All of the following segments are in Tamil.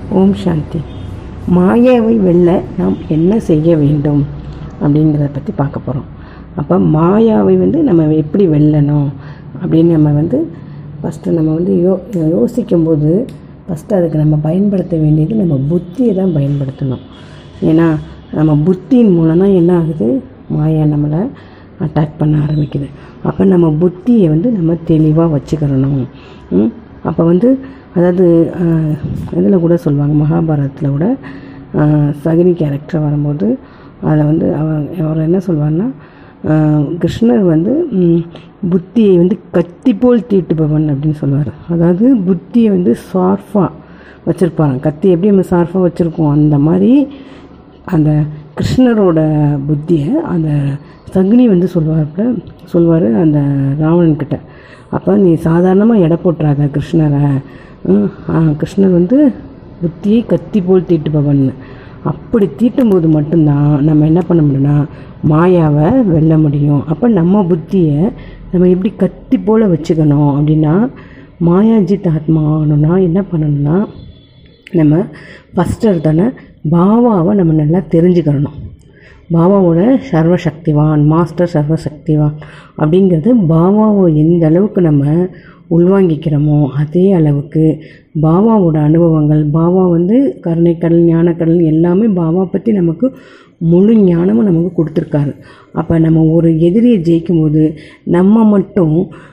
ஓம் சாந்தி மாயாவை வெல்ல நாம் என்ன செய்ய வேண்டும் அப்படிங்கிறத பற்றி பார்க்க போகிறோம் அப்போ மாயாவை வந்து நம்ம எப்படி வெல்லணும் அப்படின்னு நம்ம வந்து ஃபஸ்ட்டு நம்ம வந்து யோ யோசிக்கும்போது ஃபஸ்ட்டு அதுக்கு நம்ம பயன்படுத்த வேண்டியது நம்ம புத்தியை தான் பயன்படுத்தணும் ஏன்னா நம்ம புத்தியின் மூலம் தான் என்ன ஆகுது மாயா நம்மளை அட்டாக் பண்ண ஆரம்பிக்குது அப்போ நம்ம புத்தியை வந்து நம்ம தெளிவாக வச்சுக்கிறணும் ம்? அப்போ வந்து அதாவது இதில் கூட சொல்லுவாங்க மகாபாரதத்தில் கூட ஆஹ், சகுனி கேரக்டர் வரும்போது அதில் வந்து அவர் அவர் என்ன சொல்வார்னா ஆஹ், கிருஷ்ணர் வந்து ம், புத்தியை வந்து கத்தி போல் தீட்டுபவன் அப்படின்னு சொல்லுவார் அதாவது புத்தியை வந்து ஷார்ஃபாக வச்சுருப்பாங்க கத்தி எப்படி நம்ம ஷார்ஃபாக வச்சுருக்கோம் அந்த மாதிரி அந்த கிருஷ்ணரோட புத்தியை அந்த சகுனி வந்து சொல்வார்ல சொல்வார் அந்த ராவணன்கிட்ட அப்போ நீ சாதாரணமாக எடை போட்டுறாத கிருஷ்ணரை ம், ஆ, கிருஷ்ணர் வந்து புத்தியை கத்தி போல் தீட்டுபவன் அப்படி தீட்டும்போது மட்டும்தான் நம்ம என்ன பண்ண முடியும்னா மாயாவை வெல்ல முடியும் அப்போ நம்ம புத்தியை நம்ம எப்படி கத்தி போல் வச்சுக்கணும் அப்படின்னா மாயாஜித் ஆத்மா ஆகணும்னா என்ன பண்ணணும்னா நம்ம ஃபஸ்ட்டு எடுத்தோன்னே பாபாவை நம்ம நல்லா தெரிஞ்சுக்கிறணும் பாபாவோட சர்வசக்திவான் மாஸ்டர் சர்வசக்திவான் அப்படிங்கிறது பாபாவை எந்த அளவுக்கு நம்ம உள்வாங்கிக்கிறோமோ அதே அளவுக்கு பாபாவோட அனுபவங்கள் பாபா வந்து கருணைக்கடல் ஞானக்கடல் எல்லாமே பாபா பற்றி நமக்கு முழு ஞானமும் நமக்கு கொடுத்துருக்காரு அப்போ நம்ம ஒரு எதிரியை ஜெயிக்கும்போது நம்ம மட்டும்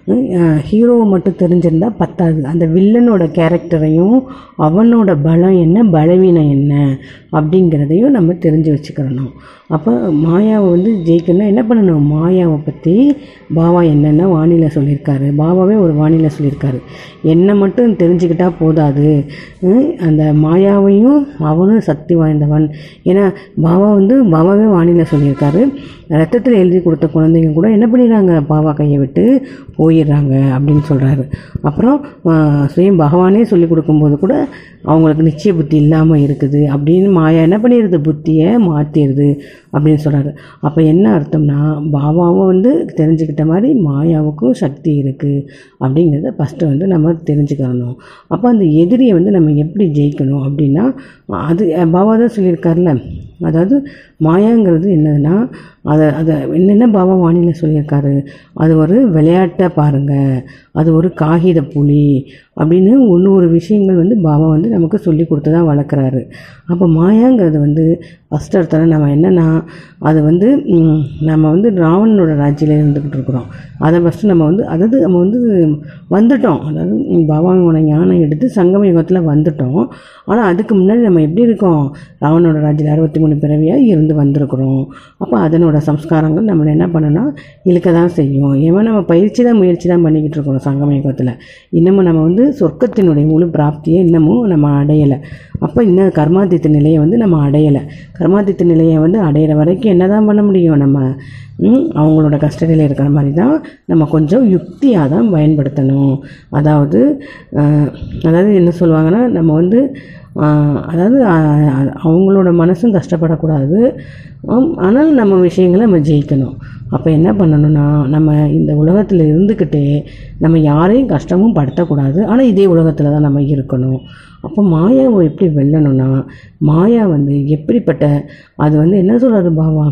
ஹீரோவை மட்டும் தெரிஞ்சிருந்தா பத்தாது அந்த வில்லனோட கேரக்டரையும் அவனோட பலம் என்ன பலவீனம் என்ன அப்படிங்கிறதையும் நம்ம தெரிஞ்சு வச்சுக்கிறணும் அப்போ மாயாவை வந்து ஜெயிக்கணும்னா என்ன பண்ணணும் மாயாவை பற்றி பாபா என்னென்ன வானிலை சொல்லியிருக்காரு பாபாவே ஒரு வானிலை சொல்லியிருக்காரு என்னை மட்டும் தெரிஞ்சுக்கிட்டா போதாது ம், அந்த மாயாவையும் அவனும் சக்தி வாய்ந்தவன் ஏன்னா பாபா வந்து பாபாவே வானிலை சொல்லியிருக்காரு ரத்தத்தில் எழுதி கொடுத்த குழந்தைங்க கூட என்ன பண்ணிடுறாங்க பாபா கையை விட்டு போயிடுறாங்க அப்படின்னு சொல்கிறாரு அப்புறம் ஆ, சுயம் பகவானே சொல்லி கொடுக்கும்போது கூட அவங்களுக்கு நிச்சய புத்தி இல்லாமல் இருக்குது அப்படின்னு மாயா என்ன பண்ணிடுது புத்தியை மாற்றிடுது அப்படின்னு சொல்கிறாரு அப்போ என்ன அர்த்தம்னா பாபாவும் வந்து தெரிஞ்சுக்கிட்ட மாதிரி மாயாவுக்கும் சக்தி இருக்குது அப்படிங்கிறத ஃபஸ்ட்டு வந்து நம்ம தெரிஞ்சுக்கிறணும் அப்போ அந்த எதிரியை வந்து நம்ம எப்படி ஜெயிக்கணும் அப்படின்னா அது பாபா தான் சொல்லியிருக்காருல்ல அதாவது மாயாங்கிறது என்னதுன்னா அதை அதை என்னென்ன பாபா வானிலை சொல்லியிருக்காரு அது ஒரு விளையாட்டை பாருங்கள் அது ஒரு காகித புலி அப்படின்னு ஒன்று ஒரு விஷயங்கள் வந்து பாபா வந்து நமக்கு சொல்லி கொடுத்து தான் வளர்க்குறாரு அப்போ மாயாங்கிறது வந்து ஃபஸ்ட் இடத்துல நம்ம என்னென்னா அது வந்து ம், நம்ம வந்து ராவணனோட ராஜ்யில இருந்துக்கிட்டு இருக்கிறோம் அதை ஃபஸ்ட்டு நம்ம வந்து அதாவது நம்ம வந்து வந்துட்டோம் அதாவது ம், பாபாவோட ஞானம் எடுத்து சங்கம யுகத்தில் வந்துட்டோம் ஆனால் அதுக்கு முன்னாடி நம்ம எப்படி இருக்கோம் ராவணனோட ராஜ்யில் அறுபத்தி மூணு பிறவியாக இருந்து வந்திருக்கிறோம் அப்போ அதனோட சம்ஸ்காரங்கள் நம்மளை என்ன பண்ணனா இழுக்க தான் செய்யும் ஏன்னா நம்ம பயிற்சி தான் முயற்சி தான் பண்ணிக்கிட்டு இருக்கிறோம் சங்கம யுகத்தில் இன்னமும் நம்ம வந்து சொர்க்கத்தினுடைய முழு பிராப்தியை இன்னமும் நம்ம அடையலை அப்போ இன்னும் கர்மாதித்த நிலையை வந்து நம்ம அடையலை கர்மாதித்த நிலையை வந்து அடையிற வரைக்கும் என்ன தான் பண்ண முடியும் நம்ம ம், அவங்களோட கஸ்டடியில் இருக்கிற மாதிரி தான் நம்ம கொஞ்சம் யுக்தியாக தான் பயன்படுத்தணும் அதாவது அஹ், அதாவது என்ன சொல்லுவாங்கன்னா நம்ம வந்து ஆஹ், அதாவது ஆஹ், அவங்களோட மனசும் கஷ்டப்படக்கூடாது ஆம், ஆனால் நம்ம விஷயங்களை நம்ம ஜெயிக்கணும் அப்போ என்ன பண்ணணும்னா நம்ம இந்த உலகத்தில் இருந்துக்கிட்டே நம்ம யாரையும் கஷ்டமும் படுத்தக்கூடாது ஆனால் இதே உலகத்தில் தான் நம்ம இருக்கணும் அப்போ மாயாவை எப்படி வெல்லணும்னா மாயா வந்து எப்படிப்பட்ட அது வந்து என்ன சொல்கிறது பாவா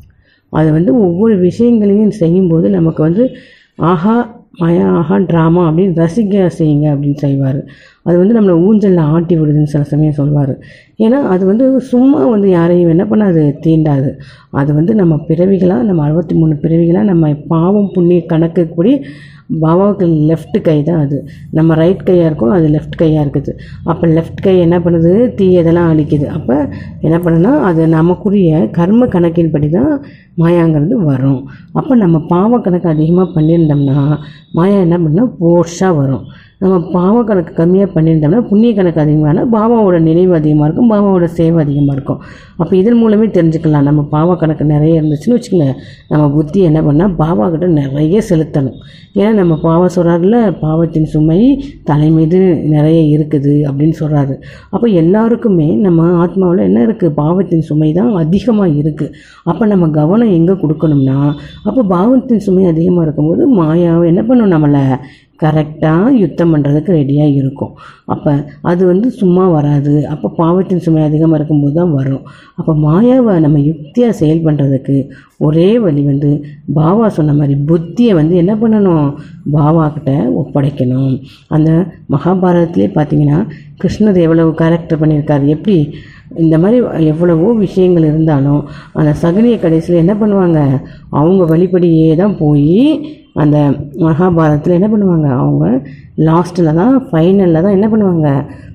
அது வந்து ஒவ்வொரு விஷயங்களையும் செய்யும்போது நமக்கு வந்து ஆஹா மாயா ஆஹா ட்ராமா அப்படின்னு ரசிக்க செய்யுங்க அப்படின்னு செய்வார் அது வந்து நம்மளை ஊஞ்சலில் ஆட்டி விடுதுன்னு சில சமயம் சொல்வார் ஏன்னா அது வந்து சும்மா வந்து யாரையும் என்ன பண்ணாது தீண்டாது அது வந்து நம்ம பிறவிகளாக நம்ம அறுபத்தி மூணு பிறவிகளாக நம்ம பாவம் புண்ணிய கணக்குப்படி பாபாவுக்கு லெஃப்ட் கை தான் அது நம்ம ரைட் கையாக இருக்கும் அது லெஃப்ட் கையாக இருக்குது அப்போ லெஃப்ட் கை என்ன பண்ணுது தீயதெல்லாம் அழிக்குது அப்போ என்ன பண்ணுன்னா அது நமக்குரிய கர்ம கணக்கின்படி தான் மாயாங்கிறது வரும் அப்போ நம்ம பாவ கணக்கு அதிகமாக பண்ணியிருந்தோம்னா மாயா என்ன பண்ணால் போர்ஷாக வரும் நம்ம பாவ கணக்கு கம்மியாக பண்ணியிருந்தோம்னா புண்ணிய கணக்கு அதிகமான பாபாவோட நினைவு அதிகமாக இருக்கும் பாபாவோட சேவை அதிகமாக இருக்கும் அப்போ இதன் மூலமே தெரிஞ்சுக்கலாம் நம்ம பாவ கணக்கு நிறைய இருந்துச்சுன்னு வச்சுக்கோங்க நம்ம புத்தி என்ன பண்ணால் பாபா கிட்ட நிறைய செலுத்தணும் ஏன்னா நம்ம பாவ சொல்கிறாருல பாவத்தின் சுமை தலை மீது நிறைய இருக்குது அப்படின்னு சொல்கிறாரு அப்போ எல்லாருக்குமே நம்ம ஆத்மாவில் என்ன இருக்குது பாவத்தின் சுமை தான் அதிகமாக இருக்குது அப்போ நம்ம கவனம் எங்கே கொடுக்கணும்னா அப்போ பாவத்தின் சுமை அதிகமாக இருக்கும்போது மாயாவை என்ன பண்ணும் நம்மளை கரெக்டாக யுத்தம் பண்ணுறதுக்கு ரெடியாக இருக்கும் அப்போ அது வந்து சும்மா வராது அப்போ பாவத்தின் சுமை அதிகமாக இருக்கும்போது தான் வரும் அப்போ மாயாவை நம்ம யுக்தியாக செயல் பண்ணுறதுக்கு ஒரே வழி வந்து பாபா சொன்ன மாதிரி புத்தியை வந்து என்ன பண்ணணும் பாபா கிட்ட ஒப்படைக்கணும் அந்த மகாபாரதத்திலே பார்த்தீங்கன்னா கிருஷ்ணர் எவ்வளவு கேரக்டர் பண்ணியிருக்காரு எப்படி இந்த மாதிரி எவ்வளவோ விஷயங்கள் இருந்தாலும் அந்த சகுனிய கடைசியில் என்ன பண்ணுவாங்க அவங்க வழிபடியே தான் போய் அந்த மகாபாரதத்தில் என்ன பண்ணுவாங்க அவங்க லாஸ்ட்டில் தான் ஃபைனலில் தான் என்ன பண்ணுவாங்க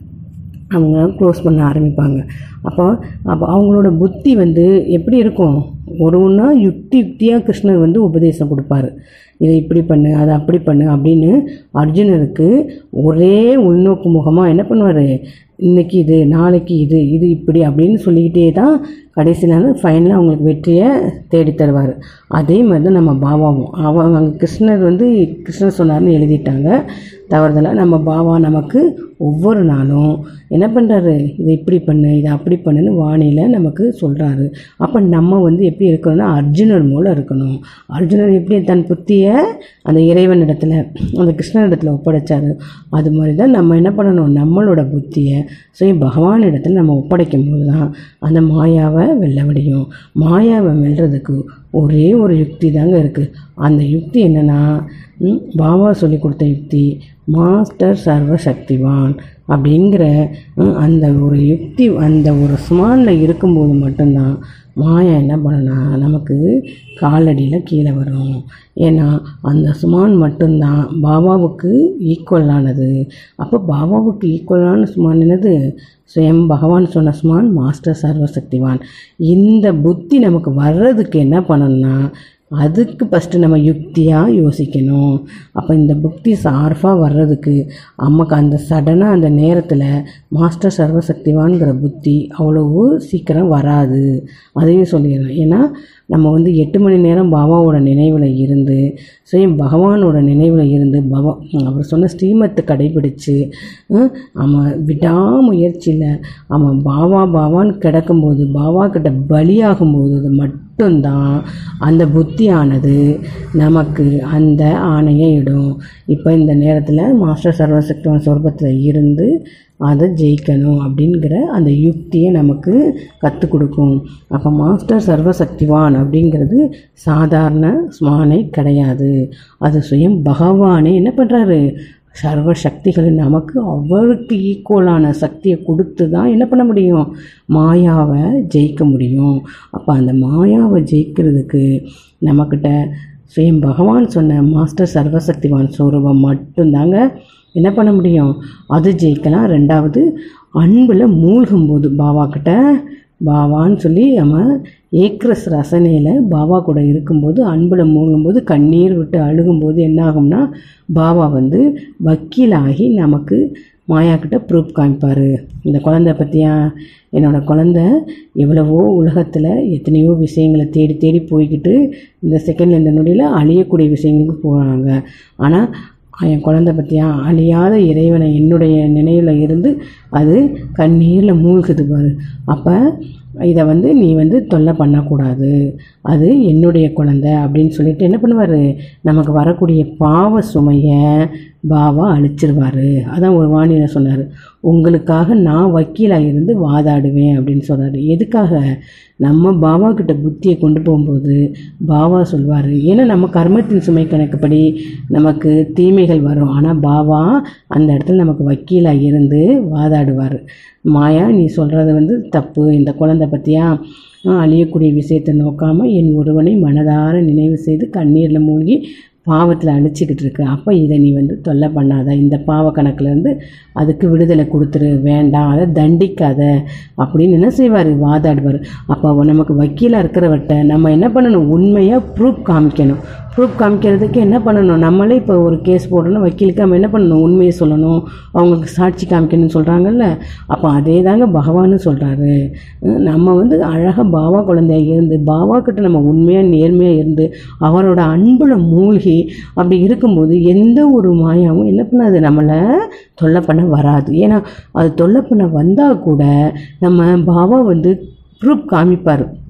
அவங்க க்ளோஸ் பண்ண ஆரம்பிப்பாங்க அப்போ அப்போ அவங்களோட புத்தி வந்து எப்படி இருக்கும் ஒரு ஒன்றா யுக்தி யுக்தியாக கிருஷ்ணர் வந்து உபதேசம் கொடுப்பாரு இதை இப்படி பண்ணு அதை அப்படி பண்ணு அப்படின்னு அர்ஜுனருக்கு ஒரே உள்நோக்கு முகமாக என்ன பண்ணுவார் இன்னைக்கு இது நாளைக்கு இது இது இப்படி அப்படின்னு சொல்லிக்கிட்டே தான் கடைசி நாள் ஃபைனலாக அவங்களுக்கு வெற்றியை தேடி தருவார் அதே மாதிரி தான் நம்ம பாபாவும் அவங்க கிருஷ்ணர் வந்து கிருஷ்ணர் சொன்னார்னு எழுதிட்டாங்க தவறுதலாக நம்ம பாபா நமக்கு ஒவ்வொரு நாளும் என்ன பண்ணுறாரு இதை இப்படி பண்ணு இதை அப்படி பண்ணுன்னு வானிலை நமக்கு சொல்கிறாரு அப்போ நம்ம வந்து எப்படி இருக்கணும்னா அர்ஜுனர் மூலம் இருக்கணும் அர்ஜுனர் எப்படி தன் புத்தியை அந்த இறைவனிடத்தில் அந்த கிருஷ்ணனிடத்தில் ஒப்படைச்சாரு அது மாதிரி தான் நம்ம என்ன பண்ணணும் நம்மளோட புத்தியை சுய பகவான் இடத்துல நம்ம ஒப்படைக்கும் போது தான் அந்த மாயாவை வெல்ல முடியும் மாயாவை வெல்றதுக்கு ஒரே ஒரு யுக்தி தாங்க இருக்குது அந்த யுக்தி என்னென்னா ம், பாபா சொல்லி கொடுத்த யுக்தி மாஸ்டர் சர்வ சக்திவான் அப்படிங்கிற ம், அந்த ஒரு யுக்தி அந்த ஒரு ஸ்மானில் இருக்கும்போது மட்டும்தான் மாயா என்ன பண்ணுனா நமக்கு காலடியில் கீழே வரும் ஏன்னா அந்த சுமான் மட்டும்தான் பாபாவுக்கு ஈக்குவலானது அப்போ பாபாவுக்கு ஈக்குவலான சுமான் என்னது சுயம் பகவான் சொன்ன சுமான் மாஸ்டர் சர்வசக்திவான் இந்த புத்தி நமக்கு வர்றதுக்கு என்ன பண்ணணும்னா அதுக்கு ஃபஸ்ட்டு நம்ம யுக்தியாக யோசிக்கணும் அப்போ இந்த புக்தி சார்பாக வர்றதுக்கு நமக்கு அந்த சடனாக அந்த நேரத்தில் மாஸ்டர் சர்வசக்திவான்கிற புத்தி அவ்வளவு சீக்கிரம் வராது அதையும் சொல்லிடுறேன் ஏன்னா நம்ம வந்து எட்டு மணி நேரம் பாபாவோட நினைவில் இருந்து சுயம் பகவானோட நினைவில் இருந்து பவா அவர் சொன்ன ஸ்ரீமத்தை கடைபிடிச்சு ஹம், அவன் விடாமுயற்சியில் அவன் பாவா பாவான்னு கிடக்கும்போது பாவா கிட்ட பலியாகும்போது அது மட்டும்தான் அந்த புத்தியானது நமக்கு அந்த ஆணையை இடும் இப்போ இந்த நேரத்தில் மாஸ்டர் சர்வசக்திவான் சொர்க்கத்தில் இருந்து அதை ஜெயிக்கணும் அப்படிங்கிற அந்த யுக்தியை நமக்கு கற்றுக் கொடுக்கும் அப்போ மாஸ்டர் சர்வசக்திவான் அப்படிங்கிறது சாதாரண ஸ்மானை கிடையாது அது சுயம் பகவானே என்ன பண்ணுறாரு சர்வ சக்திகளை நமக்கு அவருக்கு ஈக்குவலான சக்தியை கொடுத்து தான் என்ன பண்ண முடியும் மாயாவை ஜெயிக்க முடியும் அப்போ அந்த மாயாவை ஜெயிக்கிறதுக்கு நம்மக்கிட்ட சுயம் பகவான் சொன்ன மாஸ்டர் சர்வசக்திவான் ஸ்வரூபம் மட்டும்தாங்க என்ன பண்ண முடியும் அது ஜெயிக்கலாம் ரெண்டாவது அன்பில் மூழ்கும்போது பாபா கிட்ட பாபான்னு சொல்லி நம்ம ஏக்ரஸ் ரசனையில் பாபா கூட இருக்கும்போது அன்பில் மூழ்கும்போது கண்ணீர் விட்டு அழுகும்போது என்ன ஆகும்னா பாபா வந்து வக்கீலாகி நமக்கு மாயா கிட்ட ப்ரூஃப் காமிப்பார் இந்த குழந்தை பற்றியா என்னோட குழந்தை எவ்வளவோ உலகத்தில் எத்தனையோ விஷயங்களை தேடி தேடி போய்கிட்டு இந்த செகண்டில் இந்த நொடியில் அழியக்கூடிய விஷயங்களுக்கு போகிறாங்க ஆனால் என் குழந்தை பற்றியா அழியாத இறைவனை என்னுடைய நினைவில் இருந்து அது கண்ணீரில் மூழ்குது பாரு அப்போ இதை வந்து நீ வந்து தொல்லை பண்ணக்கூடாது அது என்னுடைய குழந்தை அப்படின்னு சொல்லிட்டு என்ன பண்ணுவார் நமக்கு வரக்கூடிய பாவ சுமையை பாவா அழிச்சிருவார் அதான் ஒரு வாணியில் சொன்னார் உங்களுக்காக நான் வக்கீலாக இருந்து வாதாடுவேன் அப்படின்னு சொல்கிறாரு எதுக்காக நம்ம பாபா கிட்ட புத்தியை கொண்டு போகும்போது பாபா சொல்வார் ஏன்னா நம்ம கர்மத்தின் சுமை கணக்குப்படி நமக்கு தீமைகள் வரும் ஆனால் பாபா அந்த இடத்துல நமக்கு வக்கீலாக இருந்து வாதாடுவார் மாயா நீ சொல்கிறது வந்து தப்பு இந்த குழந்தை பற்றியா அழியக்கூடிய விஷயத்தை நோக்காமல் என் ஒருவனை மனதார நினைவு செய்து கண்ணீரில் மூழ்கி பாவத்தில் அழிச்சிக்கிட்டு இருக்கு அப்போ இதை நீ வந்து தொல்லை பண்ணாத இந்த பாவ கணக்குலேருந்து அதுக்கு விடுதலை கொடுத்துரு வேண்டாம் அதை தண்டிக்காத அப்படின்னு என்ன செய்வார் வாதாடுவார் அப்போ நமக்கு வக்கீலாக இருக்கிறவர்கிட்ட நம்ம என்ன பண்ணணும் உண்மையாக ப்ரூஃப் காமிக்கணும் ப்ரூஃப் காமிக்கிறதுக்கு என்ன பண்ணணும் நம்மளே இப்போ ஒரு கேஸ் போடணும் வக்கீலுக்கு நம்ம என்ன பண்ணணும் உண்மையை சொல்லணும் அவங்களுக்கு சாட்சி காமிக்கணும்னு சொல்கிறாங்கல்ல அப்போ அதே தாங்க பகவான்னு சொல்கிறாரு நம்ம வந்து அழகாக பாபா குழந்தையா இருந்து பாபா கிட்ட நம்ம உண்மையாக நேர்மையாக இருந்து அவரோட அன்பில் மூழ்கி அப்படி இருக்கும்போது எந்த ஒரு மாயாவும் என்ன பண்ணாது நம்மளை தொல்லை பண்ண வராது ஏன்னா அது தொல்லை பண்ண வந்தால் கூட நம்ம பாபா வந்து ப்ரூஃப் காமிப்பார்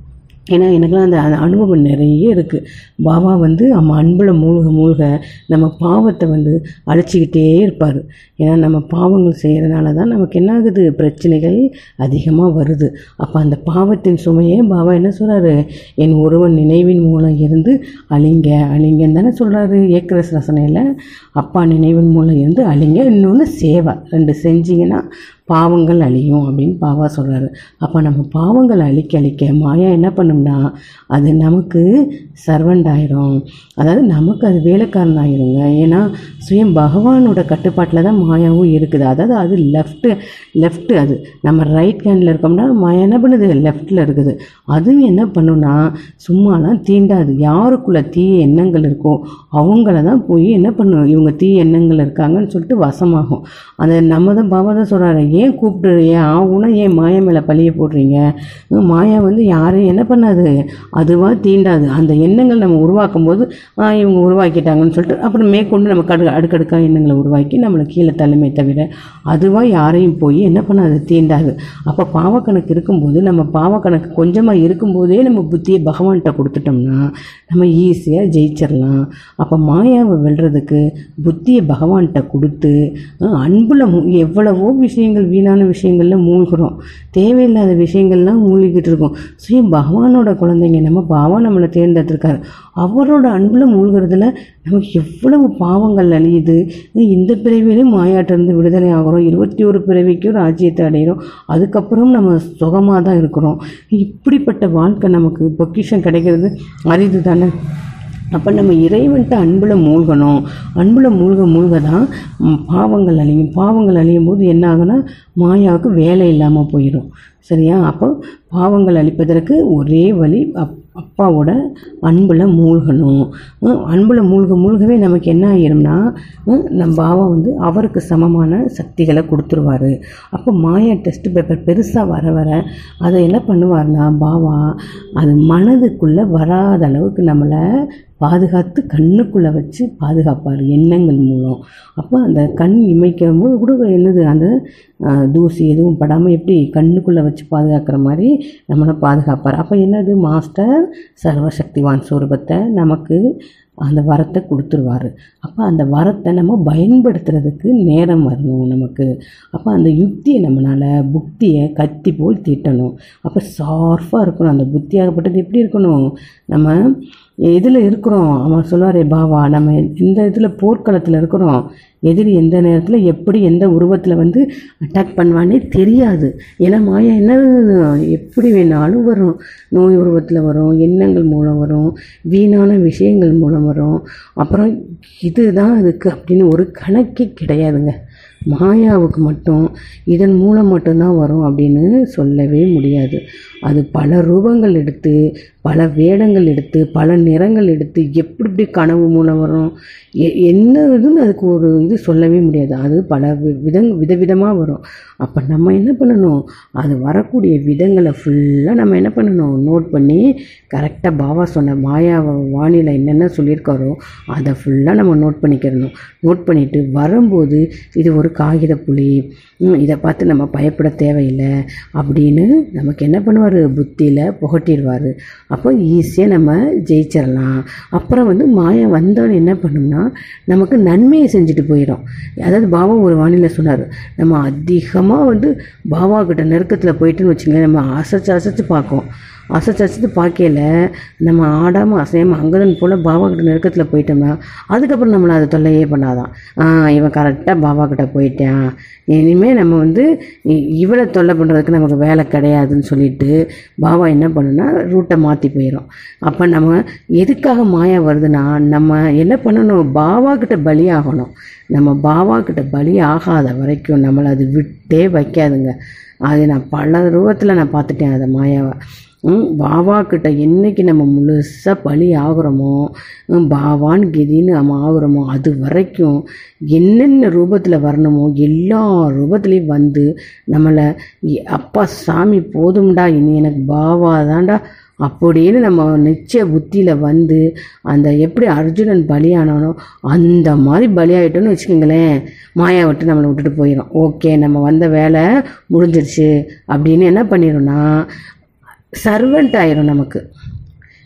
ஏன்னா எனக்குலாம் அந்த அந்த அனுபவம் நிறைய இருக்குது பாபா வந்து நம்ம அன்பில் மூழ்க மூழ்க நம்ம பாவத்தை வந்து அழைச்சிக்கிட்டே இருப்பார் ஏன்னா நம்ம பாவங்கள் செய்கிறனால தான் நமக்கு என்ன ஆகுது பிரச்சனைகள் அதிகமாக வருது அப்போ அந்த பாவத்தின் சுமையே பாபா என்ன சொல்கிறாரு என் ஒருவன் நினைவின் மூலம் இருந்து அழிங்க அழிங்கன்னு தானே சொல்கிறாரு ஏக்கரஸ் ரசனையில் அப்பா நினைவின் மூலம் இருந்து அழிங்க இன்னொன்று சேவை ரெண்டு செஞ்சீங்கன்னா பாவங்கள் அழியும் அப்படின்னு பாபா சொல்கிறாரு அப்போ நம்ம பாவங்களை அழிக்க அழிக்க மாயா என்ன பண்ணும்னா அது நமக்கு சர்வெண்ட் ஆயிரும் அதாவது நமக்கு அது வேலைக்காரன் ஆயிருங்க ஏன்னா சுயம் பகவானோட கட்டுப்பாட்டில் தான் மாயாவும் இருக்குது அதாவது அது லெஃப்ட்டு லெஃப்ட்டு அது நம்ம ரைட் ஹேண்டில் இருக்கோம்னா மாயா என்ன பண்ணுது லெஃப்ட்டில் இருக்குது அதுவும் என்ன பண்ணுன்னா சும்மாலாம் தீண்டாது யாருக்குள்ள தீய எண்ணங்கள் இருக்கோ அவங்கள தான் போய் என்ன பண்ணும் இவங்க தீய எண்ணங்கள் இருக்காங்கன்னு சொல்லிட்டு வசமாகும் அந்த நம்ம தான் பாபா தான் சொல்கிறாரு ஏன் கூப்பிட்டு ஏன் ஆகுனா ஏன் மாயா மேலே பழிய போடுறீங்க ஹம், மாயா வந்து யாரையும் என்ன பண்ணாது அதுவாக தீண்டாது அந்த எண்ணங்கள் நம்ம உருவாக்கும் போது ஆ, இவங்க உருவாக்கிட்டாங்கன்னு சொல்லிட்டு அப்புறம் மேற்கொண்டு நம்ம கடு அடுக்கடுக்காக எண்ணங்களை உருவாக்கி நம்மளை கீழே தள்ளுமே தவிர அதுவாக யாரையும் போய் என்ன பண்ணாது தீண்டாது அப்போ பாவக்கணக்கு இருக்கும்போது நம்ம பாவக்கணக்கு கொஞ்சமாக இருக்கும்போதே நம்ம புத்தியை பகவான்கிட்ட கொடுத்துட்டோம்னா நம்ம ஈஸியாக ஜெயிச்சிடலாம் அப்போ மாயாவை வெல்றதுக்கு புத்தியை பகவான்கிட்ட கொடுத்து அன்பில் எவ்வளவோ விஷயங்கள் வீணான விஷயங்களில் மூழ்கிறோம் தேவையில்லாத விஷயங்கள்லாம் மூழ்கிட்டு இருக்கோம் ஸ்ரீ பகவானோட குழந்தைங்க நம்ம பாவா நம்மளை தேர்ந்தெடுத்திருக்காரு அவரோட அன்பில் மூழ்கிறதுல நமக்கு எவ்வளவு பாவங்கள் அழியுது இந்த பிறவிலையும் மாயாட்டிருந்து விடுதலை ஆகிறோம் இருபத்தி ஒரு பிறவிக்கும் ராஜ்யத்தை அடைகிறோம் அதுக்கப்புறம் நம்ம சுகமாக தான் இருக்கிறோம் இப்படிப்பட்ட வாழ்க்கை நமக்கு பொக்கிஷம் கிடைக்கிறது அரிது தானே அப்போ நம்ம இறைவன்ட்ட அன்பில் மூழ்கணும் அன்பில் மூழ்க மூழ்க தான் ம், பாவங்கள் அழியும் பாவங்கள் அழியும் போது என்ன ஆகுனா மாயாவுக்கு வேலை இல்லாமல் போயிடும் சரியா அப்போ பாவங்கள் அழிப்பதற்கு ஒரே வழி அப் அப்பாவோட அன்பில் மூழ்கணும் ம், அன்பில் மூழ்க மூழ்கவே நமக்கு என்ன ஆயிரும்னா ம், நம்ம பாவா வந்து அவருக்கு சமமான சக்திகளை கொடுத்துருவாரு அப்போ மாயா டெஸ்ட் பேப்பர் பெருசாக வர வர அதை என்ன பண்ணுவார்னா பாவா அது மனதுக்குள்ளே வராத அளவுக்கு நம்மளை பாதுகாத்து கண்ணுக்குள்ளே வச்சு பாதுகாப்பார் எண்ணங்கள் மூலம் அப்போ அந்த கண் இமைக்கும் போது கூட என்னது அந்த ஆ, தூசி எதுவும் படாமல் எப்படி கண்ணுக்குள்ளே வச்சு பாதுகாக்கிற மாதிரி நம்மளை பாதுகாப்பார் அப்போ என்னது மாஸ்டர் சர்வசக்திவான் ஸ்வரூபத்தை நமக்கு அந்த வரத்தை கொடுத்துருவாரு அப்போ அந்த வரத்தை நம்ம பயன்படுத்துறதுக்கு நேரம் வரணும் நமக்கு அப்போ அந்த யுக்தியை நம்மளால் புக்தியை கத்தி போல் தீட்டணும் அப்போ சார்ஃபாக இருக்கணும் அந்த புத்தியாகப்பட்டது எப்படி இருக்கணும் நம்ம இதில் இருக்கிறோம் அவன் சொல்லுவாரே பாவா நம்ம இந்த இதில் போர்க்களத்தில் இருக்கிறோம் எதிரி எந்த நேரத்தில் எப்படி எந்த உருவத்தில் வந்து அட்டாக் பண்ணுவானே தெரியாது ஏன்னா மாயா என்ன எப்படி வேணாலும் வரும் நோய் உருவத்தில் வரும் எண்ணங்கள் மூலம் வரும் வீணான விஷயங்கள் மூலம் வரும் அப்புறம் இதுதான் அதுக்கு அப்படின்னு ஒரு கணக்கே கிடையாதுங்க மாயாவுக்கு மட்டும் இதன் மூலம் மட்டும்தான் வரும் அப்படின்னு சொல்லவே முடியாது அது பல ரூபங்கள் எடுத்து பல வேடங்கள் எடுத்து பல நிறங்கள் எடுத்து எப்படி எப்படி கனவு மூலம் வரும் எ என்ன இதுன்னு அதுக்கு ஒரு இது சொல்லவே முடியாது அது பல வி- விதங் விதவிதமாக வரும் அப்போ நம்ம என்ன பண்ணணும் அது வரக்கூடிய விதங்களை ஃபுல்லாக நம்ம என்ன பண்ணணும் நோட் பண்ணி கரெக்டாக பாபா சொன்ன மாயா வாணியில் என்னென்ன சொல்லியிருக்காரோ அதை ஃபுல்லாக நம்ம நோட் பண்ணிக்கிறணும் நோட் பண்ணிவிட்டு வரும்போது இது ஒரு காகித புலி ம், இதை பார்த்து நம்ம பயப்பட தேவையில்லை அப்படின்னு நமக்கு என்ன பண்ணுவார் புத்தியில் புகட்டிடுவார் அப்போ ஈஸியாக நம்ம ஜெயிச்சிடலாம் அப்புறம் வந்து மாயா வந்தவன் என்ன பண்ணும்னா நமக்கு நன்மையை செஞ்சுட்டு போயிடும் அதாவது பாபா ஒரு வானிலை சொன்னார் நம்ம அதிகமாக வந்து பாபா கிட்ட நெருக்கத்தில் போயிட்டுன்னு வச்சுங்க நம்ம அசைச்சு அசைச்சு பார்க்கும் அசைச்சு அசைச்சு பார்க்கல நம்ம ஆடாமல் அசையாமல் அங்கதன் போல் பாபா கிட்ட நெருக்கத்தில் போயிட்டோம்னா அதுக்கப்புறம் நம்மளை அது தொல்லையே பண்ணாதான் ஆ, இவன் கரெக்டாக பாபா கிட்ட போயிட்டான் இனிமேல் நம்ம வந்து இ- இவளை தொல்லை பண்ணுறதுக்கு நமக்கு வேலை கிடையாதுன்னு சொல்லிட்டு பாபா என்ன பண்ணுன்னா ரூட்டை மாற்றி போயிடும் அப்போ நம்ம எதுக்காக மாயா வருதுன்னா நம்ம என்ன பண்ணணும் பாபா கிட்ட பலியாகணும் நம்ம பாபா கிட்ட பலி ஆகாத வரைக்கும் நம்மளை அது விட்டே வைக்காதுங்க அது நான் பல ரூபத்தில் நான் பார்த்துட்டேன் அதை மாயாவை ம், பாபா கிட்ட என்னைக்கு நம்ம முழுசாக பலி ஆகுறோமோ ம், பாபான் கெதின்னு நம்ம ஆகுறோமோ அது வரைக்கும் என்னென்ன ரூபத்தில் வரணுமோ எல்லா ரூபத்துலேயும் வந்து நம்மளை "எ- அப்பா சாமி போதும்டா இனி எனக்கு பாபா தான்டா அப்படின்னு நம்ம நிச்சய புத்தியில் வந்து அந்த எப்படி அர்ஜுனன் பலியானானோ அந்த மாதிரி பலியாயிட்டோன்னு வச்சுக்கோங்களேன் மாயா விட்டு நம்மளை விட்டுட்டு போயிடும் ஓகே நம்ம வந்த வேலை முடிஞ்சிருச்சு அப்படின்னு என்ன பண்ணிடும்னா சர்வெண்ட் ஆயிரும் நமக்கு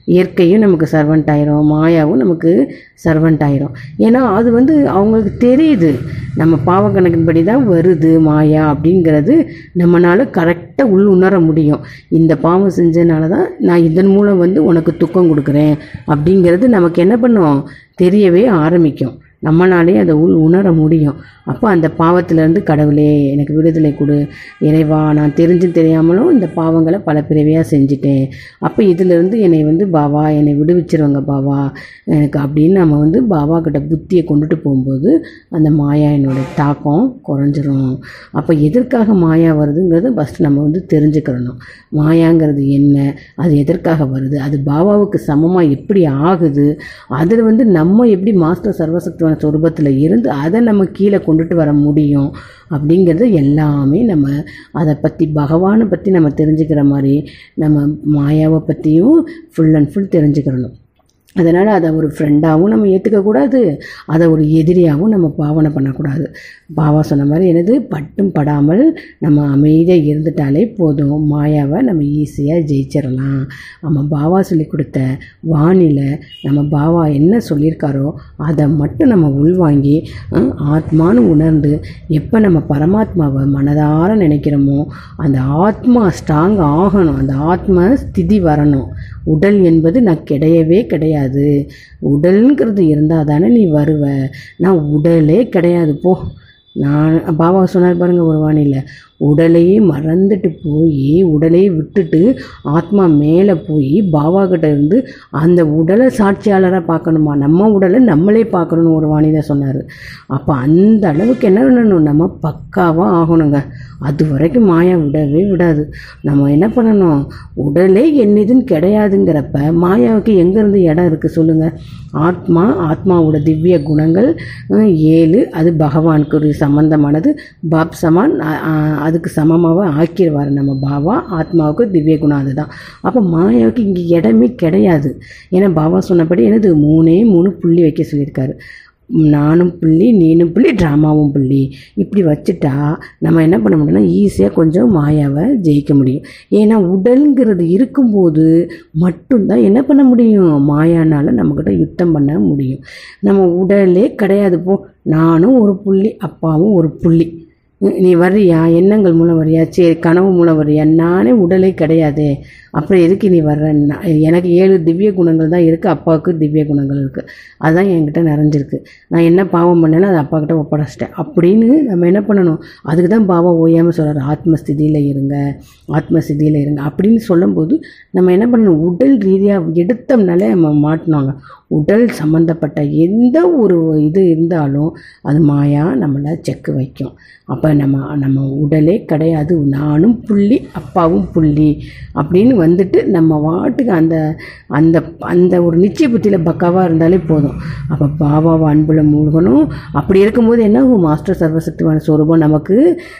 இயற்கையும் நமக்கு சர்வெண்ட் ஆயிரும் மாயாவும் நமக்கு சர்வெண்ட் ஆயிரும் ஏன்னா அது வந்து அவங்களுக்கு தெரியுது நம்ம பாவக்கணக்கின்படி தான் வருது மாயா அப்படிங்கிறது நம்மளால கரெக்டாக உள் உணர முடியும் இந்த பாவம் செஞ்சனால தான் நான் இதன் மூலம் வந்து உனக்கு துக்கம் கொடுக்குறேன் அப்படிங்கிறது நமக்கு என்ன பண்ணும் தெரியவே ஆரம்பிக்கும் நம்மளாலே அதை உள் உணர முடியும் அப்போ அந்த பாவத்திலேருந்து கடவுளே எனக்கு விடுதலை கொடு இறைவா நான் தெரிஞ்சும் தெரியாமலும் இந்த பாவங்களை பல பிறவியாக செஞ்சுட்டேன் அப்போ இதிலிருந்து என்னை வந்து பாவா என்னை விடுவிச்சிருவாங்க பாவா எனக்கு அப்படின்னு நம்ம வந்து பாபா கிட்ட புத்தியை கொண்டுட்டு போகும்போது அந்த மாயா என்னோட தாக்கம் குறைஞ்சிரும் அப்போ எதற்காக மாயா வருதுங்கிறத ஃபஸ்ட்டு நம்ம வந்து தெரிஞ்சுக்கிறணும் மாயாங்கிறது என்ன அது எதற்காக வருது அது பாபாவுக்கு சமமாக எப்படி ஆகுது அதில் வந்து நம்ம எப்படி மாஸ்டர் சர்வசக்திவான சொரூபத்தில் இருந்து அதை நம்ம கீழே கொண்டுட்டு வர முடியும் அப்படிங்கிறது எல்லாமே நம்ம அதை பற்றி பகவானை பற்றி நம்ம தெரிஞ்சுக்கிற மாதிரி நம்ம மாயாவை பற்றியும் ஃபுல் அண்ட் ஃபுல் தெரிஞ்சுக்கிறணும் அதனால் அதை ஒரு ஃப்ரெண்டாகவும் நம்ம ஏற்றுக்கக்கூடாது அதை ஒரு எதிரியாகவும் நம்ம பாவனை பண்ணக்கூடாது பாவா சொன்ன மாதிரி எனது பட்டும் படாமல் நம்ம அமைதியாக இருந்துட்டாலே போதும் மாயாவை நம்ம ஈஸியாக ஜெயிச்சிடலாம் நம்ம பாவா சொல்லி கொடுத்த வானிலை நம்ம பாவா என்ன சொல்லியிருக்காரோ அதை மட்டும் நம்ம உள்வாங்கி அஹ், ஆத்மான்னு உணர்ந்து எப்போ நம்ம பரமாத்மாவை மனதார நினைக்கிறோமோ அந்த ஆத்மா ஸ்ட்ராங் ஆகணும் அந்த ஆத்ம ஸ்திதி வரணும் உடல் என்பது நான் கிடையவே கிடையாது உடல்ங்கிறது இருந்தால் தானே நீ வருவ நான் உடலே கிடையாது போ நான் பாபா சொன்னார் பாருங்க ஒரு வானிலை உடலையே மறந்துட்டு போய் உடலையே விட்டுட்டு ஆத்மா மேலே போய் பாபா கிட்ட இருந்து அந்த உடலை சாட்சியாளராக பார்க்கணுமா நம்ம உடலை நம்மளே பார்க்கணும்னு ஒரு வானிலை சொன்னார் அப்போ அந்த அளவுக்கு என்ன பண்ணணும் நம்ம பக்காவாக ஆகணுங்க அது வரைக்கும் மாயா விடவே விடாது நம்ம என்ன பண்ணணும் உடலே என்னதுன்னு கிடையாதுங்கிறப்ப மாயாவுக்கு எங்கேருந்து இடம் இருக்குது சொல்லுங்கள் ஆத்மா ஆத்மாவோட திவ்ய குணங்கள் அஹ், ஏழு அது பகவானுக்கு ஒரு சம்பந்தமானது பாப் சமான் அ- அ- அதுக்கு சமமாக ஆக்கிடுவார் நம்ம பாபா ஆத்மாவுக்கு திவ்ய குணம் அதுதான் அப்போ மாயாவுக்கு இங்கே இடமே கிடையாது ஏன்னா பாபா சொன்னபடி எனது மூணே மூணு புள்ளி வைக்க சொல்லியிருக்காரு நானும் புள்ளி நீனும் புள்ளி ட்ராமாவும் புள்ளி இப்படி வச்சுட்டா நம்ம என்ன பண்ண முடியும்னா ஈஸியாக கொஞ்சம் மாயாவை ஜெயிக்க முடியும் ஏன்னா உடல்ங்கிறது இருக்கும்போது மட்டும்தான் என்ன பண்ண முடியும் மாயானால் நம்மக்கிட்ட யுத்தம் பண்ண முடியும் நம்ம உடலே கிடையாது போ நானும் ஒரு புள்ளி அப்பாவும் ஒரு புள்ளி நீ வர்றியா எண்ணங்கள் மூலம் வர்றியா சரி கனவு மூலம் வர்றியா நானே உடலே கிடையாதே அப்புறம் எதுக்கு நீ வர்ற நான் எனக்கு ஏழு திவ்ய குணங்கள் தான் இருக்குது அப்பாவுக்கு திவ்ய குணங்கள் இருக்குது அதுதான் என்கிட்ட நிறைஞ்சிருக்கு நான் என்ன பாவம் பண்ணேனோ அதை அப்பா கிட்ட ஒப்படைச்சிட்டேன் அப்படின்னு நம்ம என்ன பண்ணணும் அதுக்கு தான் பாபா ஓயாமல் சொல்கிறார் ஆத்மஸ்திதியில் இருங்க ஆத்மஸ்திதியில் இருங்க அப்படின்னு சொல்லும்போது நம்ம என்ன பண்ணணும் உடல் ரீதியாக எடுத்தோம்னாலே நம்ம மாட்டினோங்க உடல் சம்மந்தப்பட்ட எந்த ஒரு இது இருந்தாலும் அது மாயா நம்மளை செக்கு வைக்கும் அப்போ நம்ம நம்ம உடலே கிடையாது நானும் புள்ளி அப்பாவும் புள்ளி அப்படின்னு வந்துட்டு நம்ம வாட்டுக்கு அந்த அந்த அந்த ஒரு நிச்சய புத்தியில் பக்காவாக இருந்தாலே போதும் அப்போ பாபாவை அன்புல மூழ்கணும் அப்படி இருக்கும்போது என்ன ஆகும் மாஸ்டர் சர்வசக்திவான ஸ்வரூபம் நமக்கு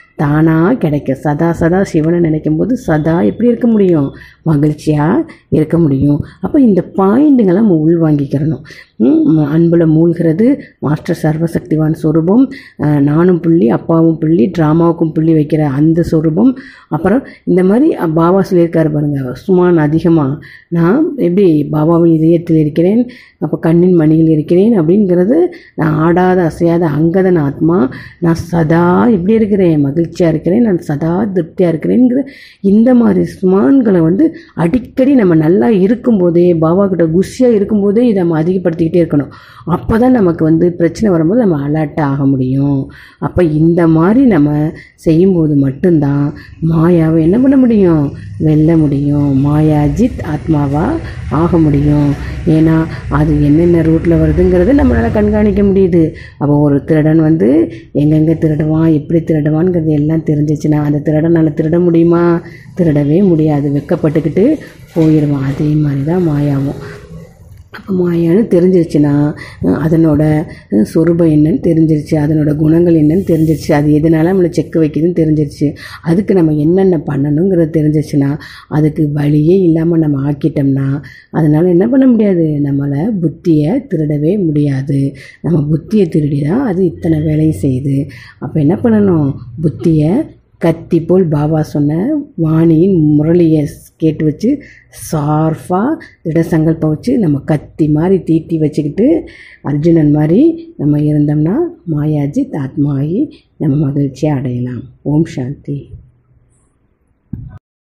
தானாக கிடைக்கும் சதா சதா சிவனை நினைக்கும் போது சதா எப்படி இருக்க முடியும் மகிழ்ச்சியாக இருக்க முடியும் அப்போ இந்த பாயிண்ட்டுங்களை நம்ம உள்வாங்கிக்கிறணும் ம், அன்புல மூழ்கிறது மாஸ்டர் சர்வசக்திவான் சொரூபம் அஹ், நானும் புள்ளி அப்பாவும் புள்ளி ட்ராமாவுக்கும் புள்ளி வைக்கிற அந்த சொரூபம் அப்புறம் இந்த மாதிரி அஹ், பாபா சொல்லியிருக்காரு பாருங்க சுமான் அதிகமாக நான் எப்படி பாபாவின் இதயத்தில் இருக்கிறேன் அப்போ கண்ணின் மணியில் இருக்கிறேன் அப்படிங்கிறது நான் ஆடாத அசையாத அங்கதன் ஆத்மா நான் சதா எப்படி இருக்கிறேன் மகிழ்ச்சியாக இருக்கிறேன் நான் சதா திருப்தியாக இருக்கிறேங்கிற இந்த மாதிரி சுமான்களை வந்து அடிக்கடி நம்ம நல்லா இருக்கும்போதே பாபா கிட்ட குஷியாக இருக்கும்போதே இதை நம்ம அதிகப்படுத்திக்கிட்டே இருக்கணும் அப்போ தான் நமக்கு வந்து பிரச்சனை வரும்போது நம்ம அலர்ட்டாக ஆக முடியும் அப்போ இந்த மாதிரி நம்ம செய்யும்போது மட்டும்தான் மாயாவை என்ன பண்ண முடியும் வெல்ல முடியும் மாயாஜித் ஆத்மாவா ஆக முடியும் ஏன்னா அது என்னென்ன ரூட்டில் வருதுங்கிறத நம்மளால் கண்காணிக்க முடியுது அப்போ ஒரு திருடன் வந்து எங்கெங்கே திருடுவான் எப்படி திருடுவான்ங்கிறது எல்லாம் தெரிஞ்சிச்சுன்னா அந்த திருடனால் திருட முடியுமா திருடவே முடியாது வெக்கப்பட்டுக்கிட்டு போயிடுவான் அதே மாதிரி தான் மாயாவும் அப்போ மாயான்னு தெரிஞ்சிருச்சுன்னா அஹ், அதனோட அஹ், சொரூபம் என்னன்னு தெரிஞ்சிருச்சு அதனோட குணங்கள் என்னன்னு தெரிஞ்சிருச்சு அது எதனால நம்மளை செக் வைக்குதுன்னு தெரிஞ்சிருச்சு அதுக்கு நம்ம என்னென்ன பண்ணணுங்கிறது தெரிஞ்சிருச்சுன்னா அதுக்கு வழியே இல்லாமல் நம்ம ஆக்கிட்டோம்னா அதனால் என்ன பண்ண முடியாது நம்மளை புத்தியை திருடவே முடியாது நம்ம புத்தியை திருடி தான் அது இத்தனை வேலையும் செய்யுது அப்போ என்ன பண்ணணும் புத்தியை கத்தி போல் பாபா சொன்ன வாணியின் முரளியை கேட்டு வச்சு சார்ஃபாக திட சங்கல்பம் வச்சு நம்ம கத்தி மாதிரி தீட்டி வச்சுக்கிட்டு அர்ஜுனன் மாதிரி நம்ம இருந்தோம்னா மாயாஜி ஆத்மாயி நம்ம மகிழ்ச்சியை அடையலாம் ஓம் சாந்தி